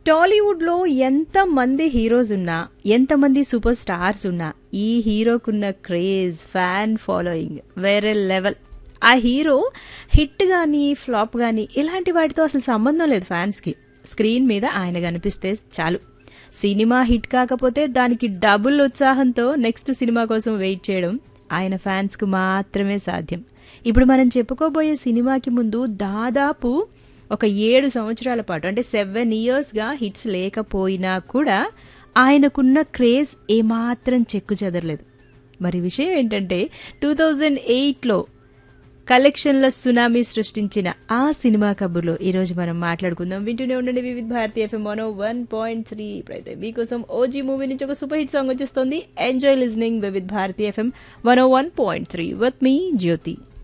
టాలీవుడ్లో ఎంతమంది హీరోస్ ఉన్నా ఎంతమంది సూపర్ స్టార్స్ ఉన్నా ఈ హీరోకున్న క్రేజ్ ఫ్యాన్ ఫాలోయింగ్ వేరే లెవెల్ ఆ హీరో హిట్ గానీ ఫ్లాప్ గానీ ఇలాంటి వాటితో అసలు సంబంధం లేదు ఫ్యాన్స్కి స్క్రీన్ మీద ఆయన కనిపిస్తే చాలు సినిమా హిట్ కాకపోతే దానికి డబుల్ ఉత్సాహంతో నెక్స్ట్ సినిమా కోసం వెయిట్ చేయడం ఆయన ఫ్యాన్స్కు మాత్రమే సాధ్యం ఇప్పుడు మనం చెప్పుకోబోయే సినిమాకి ముందు దాదాపు ఒక ఏడు సంవత్సరాల పాటు అంటే సెవెన్ ఇయర్స్గా హిట్స్ లేకపోయినా కూడా ఆయనకున్న క్రేజ్ ఏమాత్రం చెక్కు చెదరలేదు మరి విషయం ఏంటంటే టూ థౌజండ్ ఎయిట్లో కలెక్షన్ల సునామీ సృష్టించిన ఆ సినిమా కబుర్లో ఈరోజు మనం మాట్లాడుకుందాం వింటూనే ఉండండి వివిధ భారతీయ ఎఫ్ఎం మోనో వన్ పాయింట్ త్రీ ఇప్పుడైతే మీకోసం ఓజీ మూవీ నుంచి ఒక సూపర్ హిట్ సాంగ్ వచ్చేస్తుంది enjoy listening Vividh Bharati FM one one point three with మీ జ్యోతి